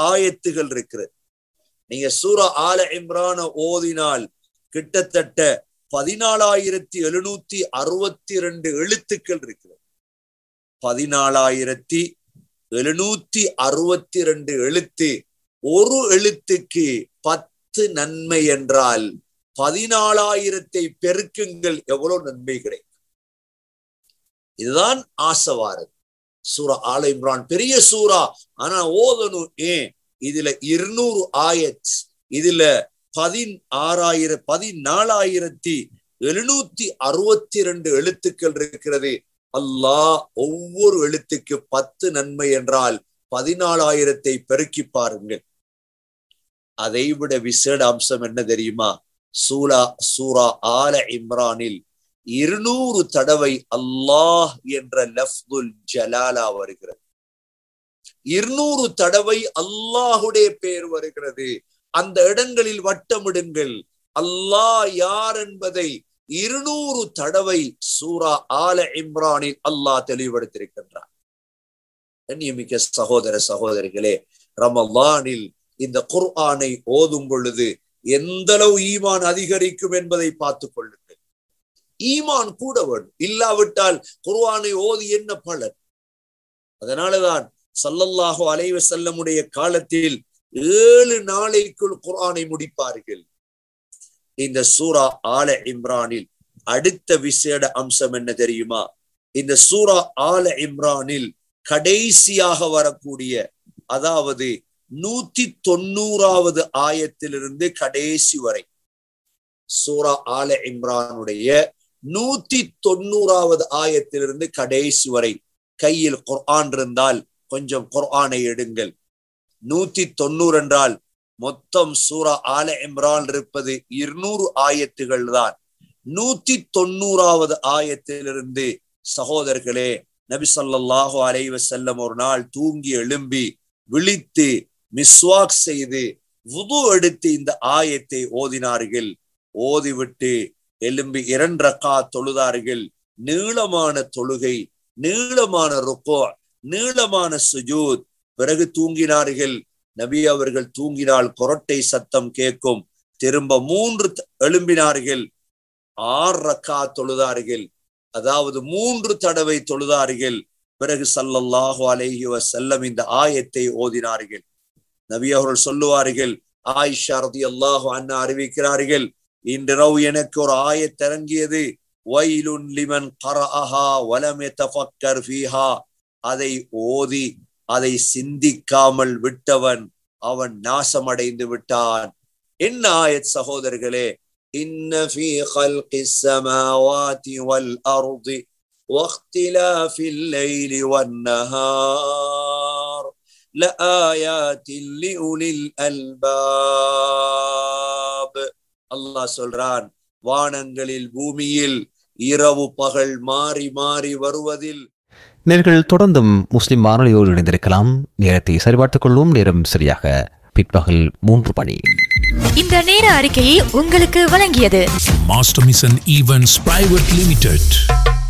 ஆயத்துகள் இருக்கிறது நீங்க சூரா ஆல இம்ரான ஓதினால் கிட்டத்தட்ட பதினாலாயிரத்தி எழுநூத்தி அறுபத்தி ரெண்டு எழுத்துக்கள் இருக்கிறது பதினாலாயிரத்தி எழுநூத்தி அறுபத்தி ரெண்டு எழுத்து ஒரு எழுத்துக்கு பத்து நன்மை என்றால் பதினாலாயிரத்தை பெருக்குங்கள் எவ்வளவு நன்மை கிடைக்கும் இதுதான் ஆசவாரது சூரா ஆல இம்ரான் பெரிய சூரா ஆனா ஓதணும் ஏன் இதுல இருநூறு ஆயத் இதுல பதினாறாயிரம் பதினாலாயிரத்தி எழுநூத்தி அறுபத்தி ரெண்டு எழுத்துக்கள் இருக்கிறது அல்லாஹ் ஒவ்வொரு எழுத்துக்கு பத்து நன்மை என்றால் பதினாலாயிரத்தை பெருக்கி பாருங்கள் அதை விட விசேட அம்சம் என்ன தெரியுமா சூலா சூரா ஆல இம்ரானில் இருநூறு தடவை அல்லாஹ் என்ற லஃப்துல் ஜலாலா வருகிறது இருநூறு தடவை அல்லாஹுடைய பெயர் வருகிறது அந்த இடங்களில் வட்டமிடுங்கள் அல்லாஹ் யார் என்பதை இருநூறு தடவை சூரா ஆல இம்ரானில் அல்லாஹ் தெளிவுபடுத்தியிருக்கின்றார் கண்ணியமிக்க சகோதர சகோதரிகளே ரமலானில் இந்த குர்ஆனை ஓதும் பொழுது எந்த அளவு ஈமான் அதிகரிக்கும் என்பதை பார்த்துக் கொள்ளுங்கள் ஈமான் கூட வேண்டும் இல்லாவிட்டால் குர்ஆனை ஓதி என்ன பலன் அதனாலதான் சல்லல்லாஹு அலைவ செல்லமுடைய காலத்தில் ஏழு நாளைக்குள் குர்ஆனை முடிப்பார்கள் இந்த சூரா ஆல இம்ரானில் அடுத்த விசேட அம்சம் என்ன தெரியுமா இந்த சூரா ஆல இம்ரானில் கடைசியாக வரக்கூடிய அதாவது நூத்தி தொண்ணூறாவது ஆயத்திலிருந்து கடைசி வரை சூரா ஆல இம்ரானுடைய நூத்தி தொண்ணூறாவது ஆயத்திலிருந்து கடைசி வரை கையில் குர்ஆன் இருந்தால் கொஞ்சம் குர்ஆனை எடுங்கள் நூத்தி தொண்ணூறு என்றால் மொத்தம் சூரா ஆல இம்ரான் இருப்பது இருநூறு ஆயத்துகள் தான் நூத்தி தொண்ணூறாவது ஆயத்திலிருந்து சகோதரர்களே நபி சொல்லாஹு அலைவ செல்லம் ஒரு நாள் தூங்கி எழும்பி விழித்து மிஸ்வாக் செய்து வுது எடுத்து இந்த ஆயத்தை ஓதினார்கள் ஓதிவிட்டு எலும்பி இரண்டரக்கா தொழுதார்கள் நீளமான தொழுகை நீளமான ருக்கோ நீளமான சுஜூத் பிறகு தூங்கினார்கள் நபி அவர்கள் தூங்கினால் கொரட்டை சத்தம் கேட்கும் திரும்ப மூன்று எழும்பினார்கள் ஆறு ரக்கா தொழுதார்கள் அதாவது மூன்று தடவை தொழுதார்கள் பிறகு சல்லல்லாஹு அலைஹி வசல்லம் இந்த ஆயத்தை ஓதினார்கள் நபி அவர்கள் சொல்லுவார்கள் ஆயிஷா ரதி அல்லாஹு அண்ணா அறிவிக்கிறார்கள் இன்றிரவு எனக்கு ஒரு ஆயத்திறங்கியது வயலுன் லிமன் கரஅஹா வலம் யதஃபக்கர் ஃபீஹா அதை ஓதி அதை சிந்திக்காமல் விட்டவன் அவன் நாசமடைந்து விட்டான் என்ன ஆயத் சகோதரர்களே إن في خلق السماوات والأرض واختلاف الليل والنهار لآيات لأولي الألباب الله சொல்றான் வானங்களில் பூமியில் இரவு பகல் மாறி மாறி வருவதில் நேர்கள் தொடர்ந்தும் முஸ்லிம் வானொலியோடு இணைந்திருக்கலாம் நேரத்தை சரிபார்த்துக் கொள்வோம் நேரம் சரியாக பிற்பகல் மூன்று மணி இந்த நேர அறிக்கையை உங்களுக்கு வழங்கியது Master Mission Events Private Limited.